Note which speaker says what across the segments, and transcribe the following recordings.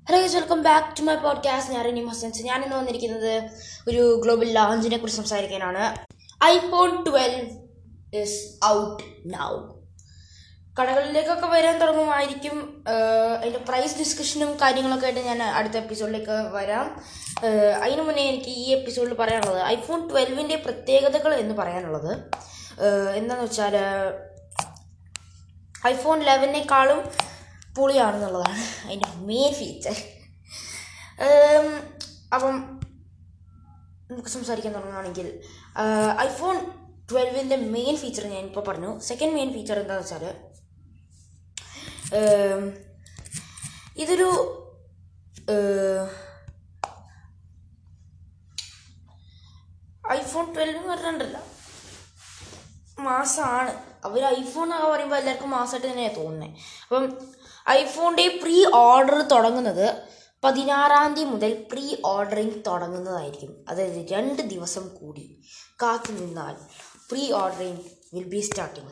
Speaker 1: hello guys welcome back to my podcast ഞാൻ റിനി മസൻസ് ഞാൻ ഇന്ന് വന്നിരിക്കുന്നത് ഒരു ഗ്ലോബൽ ലോഞ്ചിനെ കുറിച്ച് സംസാരിക്കാനാണ് iPhone twelve is out now കടകളിലേക്കൊക്കെ വരാൻ തുടങ്ങുമായിരിക്കും ആഹ് അതിൻ്റെ പ്രൈസ് ഡിസ്കഷനും കാര്യങ്ങളൊക്കെ ആയിട്ട് ഞാൻ അടുത്ത എപ്പിസോഡിലേക്ക് വരാം ആഹ് അതിനു മുന്നേ എനിക്ക് ഈ എപ്പിസോഡിൽ പറയാനുള്ളത് ഐഫോൺ ട്വൽവിൻ്റെ പ്രത്യേകതകൾ എന്ന് പറയാനുള്ളത് ആഹ് എന്താണെന്ന് വെച്ചാൽ ഐഫോൺ ലെവനേക്കാളും പൊളിയാണെന്നുള്ളതാണ് അതിൻ്റെ മെയിൻ ഫീച്ചർ അപ്പം നമുക്ക് സംസാരിക്കാൻ തുടങ്ങുകയാണെങ്കിൽ ഐഫോൺ ട്വൽവിൻ്റെ മെയിൻ ഫീച്ചർ ഞാൻ ഇപ്പോൾ പറഞ്ഞു സെക്കൻഡ് മെയിൻ ഫീച്ചർ എന്താണെന്ന് വെച്ചാൽ ഇതൊരു ഐഫോൺ ട്വൽവ് എന്ന് പറഞ്ഞിട്ടുണ്ടല്ലോ മാസമാണ് അവർ ഐഫോൺ എന്നൊക്കെ പറയുമ്പോൾ എല്ലാവർക്കും മാസമായിട്ട് തന്നെയാണ് തോന്നുന്നത് അപ്പം ഐഫോണിൻ്റെ പ്രീ ഓർഡർ തുടങ്ങുന്നത് പതിനാറാം തീയതി മുതൽ പ്രീ ഓർഡറിങ് തുടങ്ങുന്നതായിരിക്കും അതായത് രണ്ട് ദിവസം കൂടി കാത്തു നിന്നാൽ pre ordering will be starting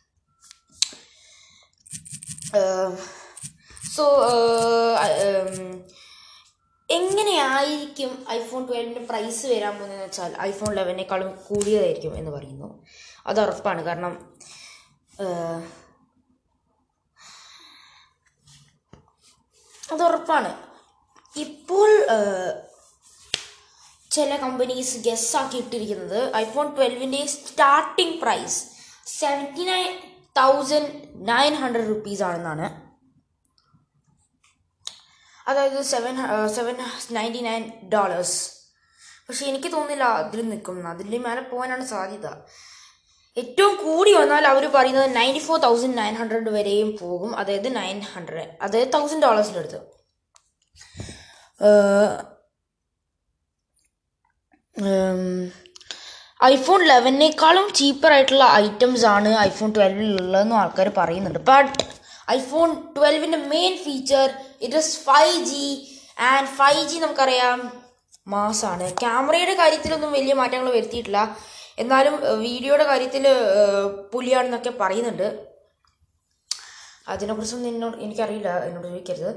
Speaker 1: so എങ്ങനെയായിരിക്കും ഐഫോൺ ട്വൽവിൻ്റെ പ്രൈസ് വരാൻ പോകുന്നതെന്ന് വെച്ചാൽ ഐഫോൺ ലെവനേക്കാളും കൂടിയതായിരിക്കും എന്ന് പറയുന്നു അത് ഉറപ്പാണ് കാരണം ഏഹ്, അത് ഉറപ്പാണ് ഇപ്പോൾ ഏഹ്, ചില കമ്പനീസ് ഗസ് ആക്കി ഇട്ടിരിക്കുന്നത് ഐഫോൺ ട്വൽവിൻ്റെ starting price seventy nine thousand nine hundred rupees ആണെന്നാണ് അതായത് seven seven ninety nine dollars പക്ഷെ എനിക്ക് തോന്നുന്നില്ല അതിൽ നിൽക്കും അതിൻ്റെ മേലെ പോകാനാണ് സാധ്യത ഏറ്റവും കൂടി വന്നാൽ അവർ പറയുന്നത് ninety four thousand nine hundred വരെയും പോകും അതായത് നയൻ ഹൺഡ്രഡ് അതായത് തൗസൻഡ് ഡോളേഴ്സിൻ്റെ അടുത്ത് ഐഫോൺ ലെവനേക്കാളും ചീപ്പർ ആയിട്ടുള്ള ഐറ്റംസ് ആണ് ഐഫോൺ ട്വൽവിൽ ഉള്ളതെന്നും ആൾക്കാർ പറയുന്നുണ്ട് ബട്ട് ഐഫോൺ ട്വൽവിൻ്റെ main feature it is five G and five G നമുക്കറിയാം മാസാണ് ക്യാമറയുടെ കാര്യത്തിലൊന്നും വലിയ മാറ്റങ്ങൾ വരുത്തിയിട്ടില്ല എന്നാലും വീഡിയോയുടെ കാര്യത്തിൽ പുലിയാണെന്നൊക്കെ പറയുന്നുണ്ട് അതിനെക്കുറിച്ചൊന്നും എന്നോട് എനിക്കറിയില്ല എന്നോട് ചോദിക്കരുത്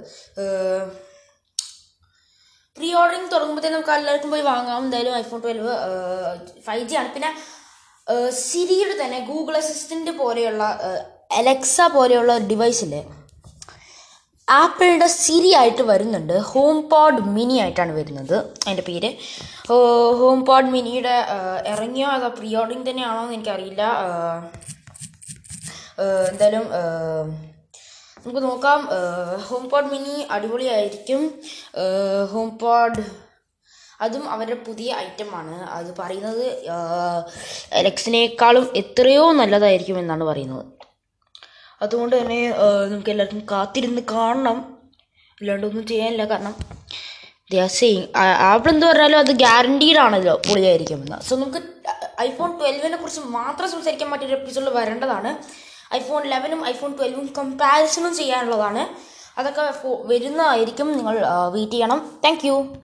Speaker 1: പ്രീ ഓർഡറിങ് തുടങ്ങുമ്പോഴത്തേ നമുക്ക് എല്ലാവർക്കും പോയി വാങ്ങാം എന്തായാലും ഐഫോൺ ട്വൽവ് ഫൈവ് ജി ആണ് പിന്നെ സിരിയുടെ തന്നെ ഗൂഗിൾ അസിസ്റ്റൻ്റ് പോലെയുള്ള അലക്സ പോലെയുള്ള ഡിവൈസില്ലേ ആപ്പിളിൻ്റെ സിരി ആയിട്ട് വരുന്നുണ്ട് ഹോം പോഡ് മിനി ആയിട്ടാണ് വരുന്നത് അതിൻ്റെ പേര് ഹോം പോഡ് മിനിയുടെ ഇറങ്ങിയോ അതോ പ്രീ ഓർഡറിങ് തന്നെയാണോ എന്ന് എനിക്കറിയില്ല ഏഹ്, ഏഹ്, എന്തായാലും ഏഹ്, നമുക്ക് നോക്കാം ഹോം പോഡ് മിനി അടിപൊളിയായിരിക്കും ഹോം പോഡ് അതും അവരുടെ പുതിയ ഐറ്റമാണ് അത് പറയുന്നത് എലക്സിനേക്കാളും എത്രയോ നല്ലതായിരിക്കും എന്നാണ് പറയുന്നത് അതുകൊണ്ട് തന്നെ ഏഹ്, നമുക്ക് എല്ലാവർക്കും കാത്തിരുന്ന് കാണണം അല്ലാണ്ട് ഒന്നും ചെയ്യാനില്ല കാരണം സെയിങ് ആപ്പിൾ എന്ത് പറഞ്ഞാലും അത് ഗ്യാരണ്ടീഡ് ആണല്ലോ പൊളിയായിരിക്കുമെന്ന് സോ നമുക്ക് ഐഫോൺ ട്വൽവിനെ കുറിച്ച് മാത്രം സംസാരിക്കാൻ പറ്റിയൊരു എപ്പിസോഡിൽ വരേണ്ടതാണ് ഐഫോൺ ലെവനും ഐഫോൺ ട്വൽവും കമ്പാരിസണും ചെയ്യാനുള്ളതാണ് അതൊക്കെ ഫോ- വരുന്നതായിരിക്കും നിങ്ങൾ വെയിറ്റ് ചെയ്യണം താങ്ക്